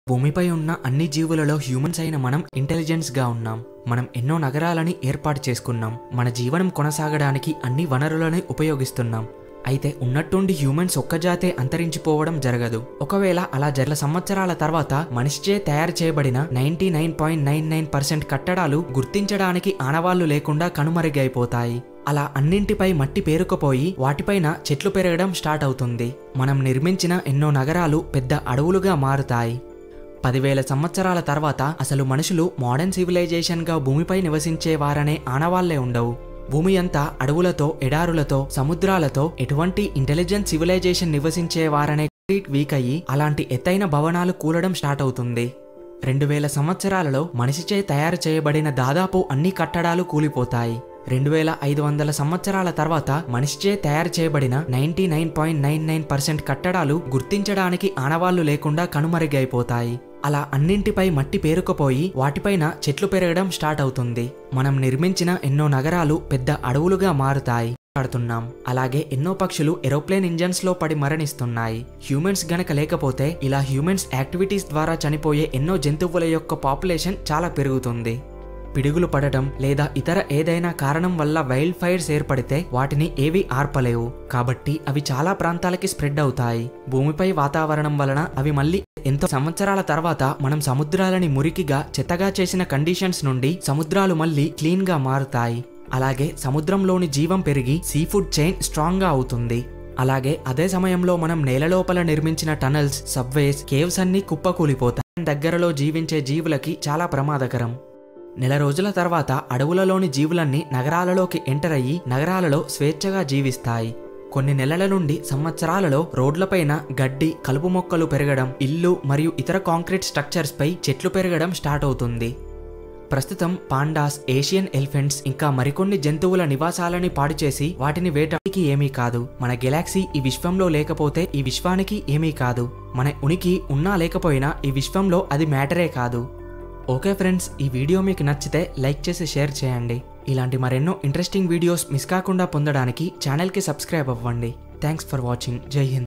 భూమిపై ఉన్న అన్ని జీవులలో హ్యూమన్స్ అయిన మనం ఇంటెలిజెన్స్ గా ఉన్నాం మనం ఎన్నో నగరాలని ఏర్పాటు చేసుకున్నాం మన జీవనం కొనసాగడానికి అన్ని వనరులని ఉపయోగిస్తున్నాం అయితే ఉన్నట్టుండి హ్యూమన్స్ ఒక్క జాతే అంతరించిపోవడం జరగదు ఒకవేళ అలా జర్ల సంవత్సరాల తర్వాత మనిషిచే తయారు చేయబడిన ninety nine point nine nine percent కట్టడాలు గుర్తించడానికి ఆనవాళ్లు లేకుండా కనుమరుగైపోతాయి అలా అన్నింటిపై మట్టి పేరుకుపోయి వాటిపైన చెట్లు పెరగడం స్టార్ట్ అవుతుంది మనం నిర్మించిన ఎన్నో నగరాలు పెద్ద అడవులుగా మారుతాయి పదివేల సంవత్సరాల తర్వాత అసలు మనుషులు మోడర్న్ సివిలైజేషన్గా భూమిపై నివసించేవారనే ఆనవాళ్లే ఉండవు భూమి అంతా అడవులతో ఎడారులతో సముద్రాలతో ఎటువంటి ఇంటెలిజెంట్ సివిలైజేషన్ నివసించేవారనే వీక్ అయ్యి అలాంటి ఎత్తైన భవనాలు కూలడం స్టార్ట్ అవుతుంది రెండు వేల సంవత్సరాలలో మనిషిచే తయారు చేయబడిన దాదాపు అన్ని కట్టడాలు కూలిపోతాయి రెండు వేల ఐదు వందల సంవత్సరాల తర్వాత మనిషిచే తయారు చేయబడిన ninety nine point nine nine percent కట్టడాలు గుర్తించడానికి ఆనవాళ్లు లేకుండా కనుమరుగైపోతాయి అలా అన్నింటిపై మట్టి పేరుకుపోయి వాటిపైన చెట్లు పెరగడం స్టార్ట్ అవుతుంది మనం నిర్మించిన ఎన్నో నగరాలు పెద్ద అడవులుగా మారుతాయి మాట్లాడుతున్నాం అలాగే ఎన్నో పక్షులు ఏరోప్లేన్ ఇంజన్స్ లో పడి మరణిస్తున్నాయి హ్యూమన్స్ గనక లేకపోతే ఇలా హ్యూమన్స్ యాక్టివిటీస్ ద్వారా చనిపోయే ఎన్నో జంతువుల యొక్క పాపులేషన్ చాలా పెరుగుతుంది పిడుగులు పడటం లేదా ఇతర ఏదైనా కారణం వల్ల వైల్డ్ ఫైర్స్ ఏర్పడితే వాటిని ఏవి ఆర్పలేవు కాబట్టి అవి చాలా ప్రాంతాలకి స్ప్రెడ్ అవుతాయి భూమిపై వాతావరణం వలన అవి మళ్ళీ ఎంతో సంవత్సరాల తర్వాత మనం సముద్రాలని మురికిగా చెత్తగా చేసిన కండిషన్స్ నుండి సముద్రాలు మళ్ళీ క్లీన్ గా మారుతాయి అలాగే సముద్రంలోని జీవం పెరిగి సీ ఫుడ్ చైన్ స్ట్రాంగ్ గా అవుతుంది అలాగే అదే సమయంలో మనం నేలలోపల నిర్మించిన టనల్స్ సబ్వేస్ కేవ్స్ అన్ని కుప్పకూలిపోతాయి దగ్గరలో జీవించే జీవులకి చాలా ప్రమాదకరం నెల రోజుల తర్వాత అడవులలోని జీవులన్నీ నగరాలలోకి ఎంటర్ అయ్యి నగరాలలో స్వేచ్ఛగా జీవిస్తాయి కొన్ని నెలల నుండి సంవత్సరాలలో రోడ్లపైన గడ్డి కలుపు మొక్కలు పెరగడం ఇల్లు మరియు ఇతర కాంక్రీట్ స్ట్రక్చర్స్ పై చెట్లు పెరగడం స్టార్ట్ అవుతుంది ప్రస్తుతం పాండాస్ ఏషియన్ ఎలిఫెంట్స్ ఇంకా మరికొన్ని జంతువుల నివాసాలని పాడు చేసి వాటిని వేటాడికి ఏమీ కాదు మన గెలాక్సీ ఈ విశ్వంలో లేకపోతే ఈ విశ్వానికి ఏమీ కాదు మన ఉనికి ఉన్నా లేకపోయినా ఈ విశ్వంలో అది మ్యాటరే కాదు ఓకే ఫ్రెండ్స్ ఈ వీడియో మీకు నచ్చితే లైక్ చేసి షేర్ చేయండి ఇలాంటి మరెన్నో ఇంట్రెస్టింగ్ వీడియోస్ మిస్ కాకుండా పొందడానికి ఛానల్కి సబ్స్క్రైబ్ అవ్వండి థ్యాంక్స్ ఫర్ వాచింగ్ జై హింద్